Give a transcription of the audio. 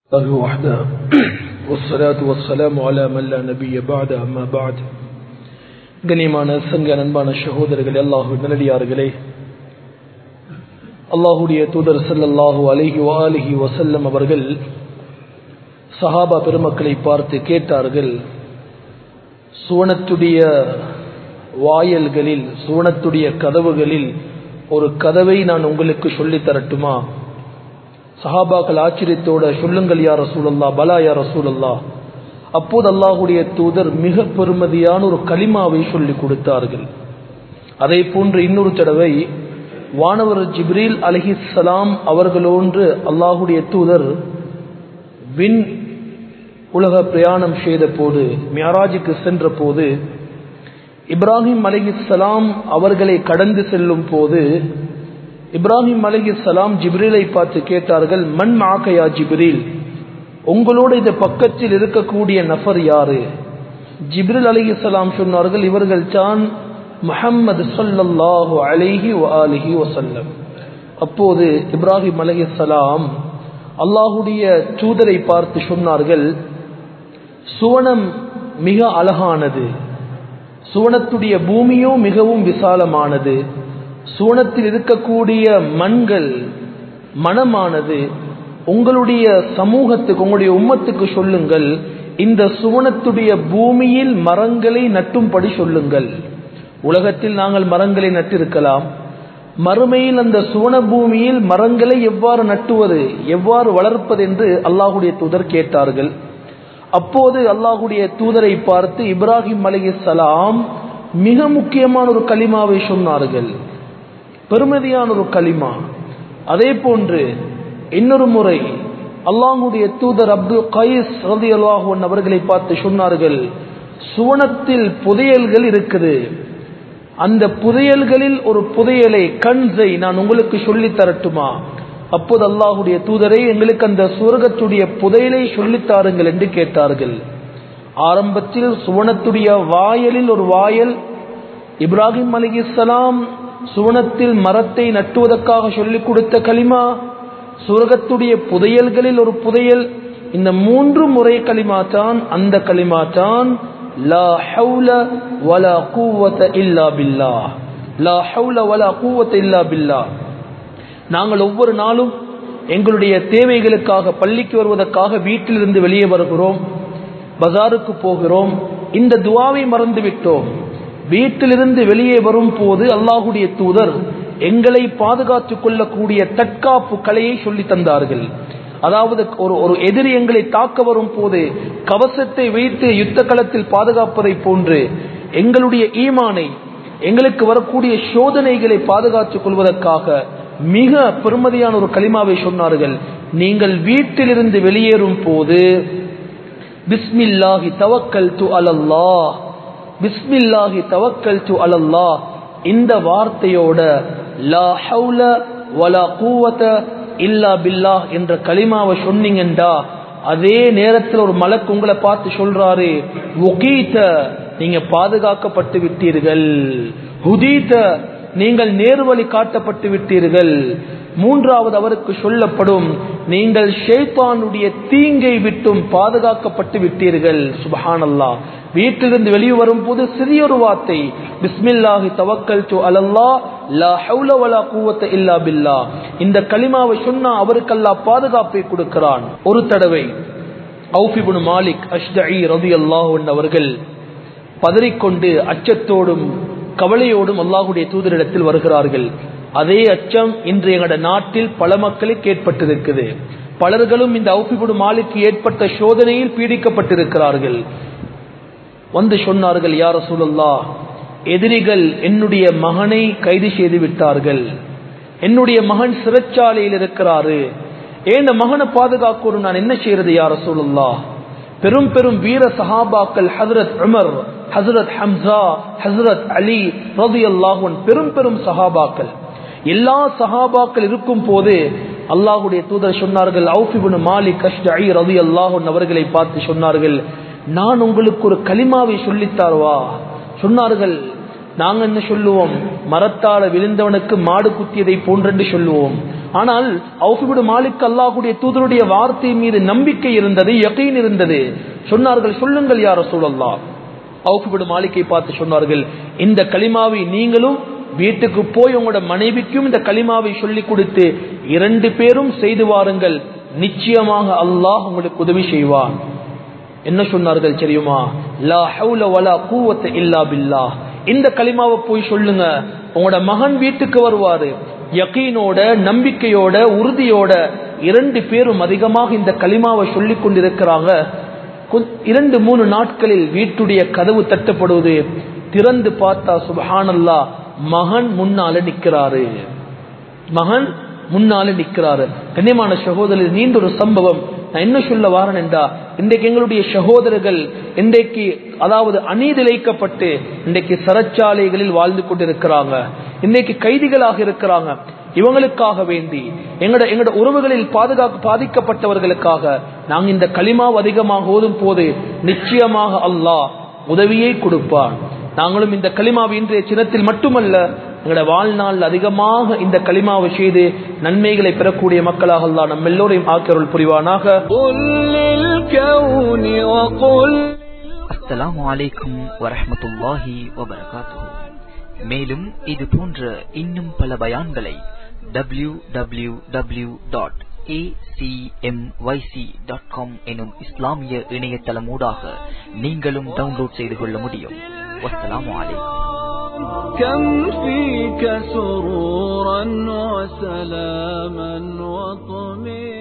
الله وحده والصلاة والسلام على من لا نبي بعد أما بعد கண்ணியமான சங்க நண்பான சகோதரர்கள் அல்லாஹு நல்லடியார்களே அல்லாஹுடைய தூதர் சல்லல்லாஹு அலிஹி வாலிஹி வசல்லம் அவர்கள் சஹாபா பெருமக்களை பார்த்து கேட்டார்கள் சுவனத்துடைய வாயல்களில் சுவனத்துடைய கதவுகளில் ஒரு கதவை நான் உங்களுக்கு சொல்லித் தரட்டுமா சஹாபாக்கள் ஆச்சரியத்தோட சொல்லுங்கள் யார் ரசூலல்லா பலா யார் ரசூலல்லா அப்போது அல்லாஹுடைய தூதர் மிக பெருமதியான ஒரு களிமாவை சொல்லிக் கொடுத்தார்கள் அதே போன்று இன்னொரு தடவை வானவர் ஜிப்ரீல் அலஹிசலாம் அவர்களோன்று அல்லாஹுடைய தூதர் வின் உலக பிரயாணம் செய்த போது மியாராஜுக்கு சென்ற போது இப்ராஹிம் அலஹிசலாம் அவர்களை கடந்து செல்லும் போது இப்ராஹிம் அலஹி சலாம் ஜிப்ரீலை பார்த்து கேட்டார்கள் மண் மாக்கையா ஜிப்ரீல் உங்களோட இந்த பக்கத்தில் இருக்கக்கூடிய நபர் யாரு ஜிப்ரில் அலஹி சலாம் சொன்னார்கள் இவர்கள் தான் முஹம்மது சொல்லல்லாஹு அலிஹி அலிஹி வசல்லம் அப்போது இப்ராஹிம் அலஹி சலாம் அல்லாஹுடைய தூதரை பார்த்து சொன்னார்கள் சுவனம் மிக அழகானது சுவனத்துடைய பூமியோ மிகவும் விசாலமானது சூனத்தில் இருக்கக்கூடிய மண்கள் மனமானது உங்களுடைய சமூகத்துக்கு உங்களுடைய உம்மத்துக்கு சொல்லுங்கள் இந்த சுவனத்துடைய பூமியில் மரங்களை நட்டும்படி சொல்லுங்கள் உலகத்தில் நாங்கள் மரங்களை நட்டிருக்கலாம் மறுமையில் அந்த சுவன பூமியில் மரங்களை எவ்வாறு நட்டுவது எவ்வாறு வளர்ப்பது என்று அல்லாஹுடைய தூதர் கேட்டார்கள் அப்போது அல்லாஹுடைய தூதரை பார்த்து இப்ராஹிம் அலி சலாம் மிக முக்கியமான ஒரு களிமாவை சொன்னார்கள் பெருமதியான ஒரு களிமா அதே போன்று இன்னொரு முறை அல்லாஹுடைய தூதர் அப்துல் கைஸ் ரதி அல்லாஹன் அவர்களை பார்த்து சொன்னார்கள் சுவனத்தில் புதையல்கள் இருக்குது அந்த புதையல்களில் ஒரு புதையலை கண்சை நான் உங்களுக்கு சொல்லி தரட்டுமா அப்போது அல்லாஹுடைய தூதரை எங்களுக்கு அந்த சுவர்க்கத்துடைய புதையலை சொல்லித்தாருங்கள் என்று கேட்டார்கள் ஆரம்பத்தில் சுவனத்துடைய வாயலில் ஒரு வாயல் இப்ராஹிம் அலி இஸ்லாம் சுவனத்தில் மரத்தை நட்டுவதற்காக சொல்லிக் கொடுத்த களிமா சுரகத்துடைய புதையல்களில் ஒரு புதையல் இந்த மூன்று முறை களிமா தான் அந்த களிமா தான் லா ஹவுல வலா கூவத்த இல்லா பில்லா லா ஹவுல வலா கூவத்த இல்லா பில்லா நாங்கள் ஒவ்வொரு நாளும் எங்களுடைய தேவைகளுக்காக பள்ளிக்கு வருவதற்காக வீட்டிலிருந்து வெளியே வருகிறோம் பஜாருக்கு போகிறோம் இந்த துவாவை மறந்து விட்டோம் வீட்டிலிருந்து வெளியே வரும் போது அல்லாஹுடைய தூதர் எங்களை பாதுகாத்துக் கொள்ளக்கூடிய தற்காப்பு கலையை சொல்லி தந்தார்கள் அதாவது ஒரு ஒரு எதிரி எங்களை தாக்க வரும் போது கவசத்தை வைத்து யுத்த களத்தில் பாதுகாப்பதை போன்று எங்களுடைய ஈமானை எங்களுக்கு வரக்கூடிய சோதனைகளை பாதுகாத்துக் கொள்வதற்காக மிக பெருமதியான ஒரு களிமாவை சொன்னார்கள் நீங்கள் வீட்டிலிருந்து வெளியேறும் போது பிஸ்மில்லாஹி தவக்கல் து அலல்லாஹ் பிஸ்மில்லாஹி தவக்கல் டு அலல்லா இந்த வார்த்தையோட லா ஹவுல வலா கூவத இல்லா பில்லாஹ் என்ற களிமாவை சொன்னீங்கண்டா அதே நேரத்தில் ஒரு மலக்கு உங்களை பார்த்து சொல்றாரு உகீத்த நீங்க பாதுகாக்கப்பட்டு விட்டீர்கள் ஹுதீத்த நீங்கள் நேர்வழி காட்டப்பட்டு விட்டீர்கள் மூன்றாவது அவருக்கு சொல்லப்படும் நீங்கள் ஷேத்தானுடைய தீங்கை விட்டும் பாதுகாக்கப்பட்டு விட்டீர்கள் சுபஹானல்லா வீட்டிலிருந்து வெளியே வரும் போது சிறிய ஒரு வார்த்தை பிஸ்மில்லாஹி தவக்கல் டு அலல்லா லா ஹவுல வலா கூவத்த இல்லா பில்லா இந்த களிமாவை சொன்னா அவருக்கு அல்லா பாதுகாப்பை கொடுக்கிறான் ஒரு தடவை அவுஃபிபுன் மாலிக் அஷ்டஇ ரதி அல்லாஹ் அவர்கள் பதறிக்கொண்டு அச்சத்தோடும் கவலையோடும் அல்லாஹுடைய தூதரிடத்தில் வருகிறார்கள் அதே அச்சம் இன்று எங்களோட நாட்டில் பல மக்களுக்கு ஏற்பட்டிருக்குது பலர்களும் இந்த அவுஃபிபுன் மாலிக்கு ஏற்பட்ட சோதனையில் பீடிக்கப்பட்டிருக்கிறார்கள் வந்து சொன்னார்கள் யார சூழல்லா எதிரிகள் என்னுடைய மகனை கைது செய்து விட்டார்கள் என்னுடைய மகன் சிறைச்சாலையில் இருக்கிறாரு ஏன் மகனை பாதுகாக்கணும் நான் என்ன செய்யறது யார சூழல்லா பெரும் பெரும் வீர சஹாபாக்கள் ஹசரத் உமர் ஹசரத் ஹம்சா ஹசரத் அலி ரதி அல்லாஹன் பெரும் பெரும் சஹாபாக்கள் எல்லா சஹாபாக்கள் இருக்கும் போது அல்லாஹுடைய தூதர் சொன்னார்கள் அவுஃபிபுன் மாலிக் அஷ்டஇ ரதி அல்லாஹன் அவர்களை பார்த்து சொன்னார்கள் நான் உங்களுக்கு ஒரு களிமாவை சொல்லித்தார்வா சொன்னார்கள் நாங்க என்ன சொல்லுவோம் மரத்தால விழுந்தவனுக்கு மாடு குத்தியதை போன்றென்று சொல்லுவோம் ஆனால் அவுஃபிபுடு மாலிக் அல்லாஹுடைய தூதருடைய வார்த்தை மீது நம்பிக்கை இருந்தது யகீன் இருந்தது சொன்னார்கள் சொல்லுங்கள் யார் ரசூலல்லா அவுஃபிபுடு மாலிக்கை பார்த்து சொன்னார்கள் இந்த களிமாவை நீங்களும் வீட்டுக்கு போய் உங்களோட மனைவிக்கும் இந்த களிமாவை சொல்லிக் கொடுத்து இரண்டு பேரும் செய்து வாருங்கள் நிச்சயமாக அல்லாஹ் உங்களுக்கு உதவி செய்வான் என்ன சொன்னார்கள் தெரியுமா லா ஹவுல வலா கூவத்த இல்லா பில்லாஹ் இந்த களிமாவை போய் சொல்லுங்க உங்களோட மகன் வீட்டுக்கு வருவாரு யக்கீனோட நம்பிக்கையோட உறுதியோட இரண்டு பேரும் அதிகமாக இந்த களிமாவை சொல்லிக் கொண்டிருக்கிறாங்க கொ- இரண்டு மூணு நாட்களில் வீட்டுடைய கதவு தட்டப்படுவது திறந்து பார்த்தா சுபஹானல்லா மகன் முன்னால நிக்கிறாரு மகன் முன்னால நிக்கிறாரு கண்ணியமான சகோதரர் நீண்ட ஒரு சம்பவம் நான் என்ன சொல்ல வாரன் என்றா இன்றைக்கு எங்களுடைய சகோதரர்கள் இன்றைக்கு அதாவது அநீதிழைக்கப்பட்டு இன்றைக்கு சிறைச்சாலைகளில் வாழ்ந்து கொண்டிருக்கிறாங்க இன்றைக்கு கைதிகளாக இருக்கிறாங்க இவங்களுக்காக வேண்டி எங்கட எங்கட உறவுகளில் பாதுகாக்க பாதிக்கப்பட்டவர்களுக்காக நாங்கள் இந்த களிமாவு அதிகமாக ஓதும் போது நிச்சயமாக அல்லாஹ் உதவியை கொடுப்பான் நாங்களும் இந்த களிமாவை இன்றைய சின்னத்தில் மட்டுமல்ல எங்களோட வாழ்நாள் அதிகமாக இந்த களிமாவை செய்து நன்மைகளை பெறக்கூடிய மக்களாக அல்லாஹ் நம்ம எல்லோரையும் ஆக்கியருள் புரிவானாக قل للكون وقل அஸ்ஸலாமு அலைக்கும் வரஹ்மத்துல்லாஹி வபரகாத்துஹு மேலும் இது போன்ற இன்னும் பல பயான்களை டபிள்யூ டபிள்யூ டபிள்யூ டாட் எனும் இஸ்லாமிய இணையதளமூடாக நீங்களும் டவுன்லோட் செய்து கொள்ள முடியும் வஸ்ஸலாமு அலைக்கும் كم فيك سرورا وسلاما وطمئنا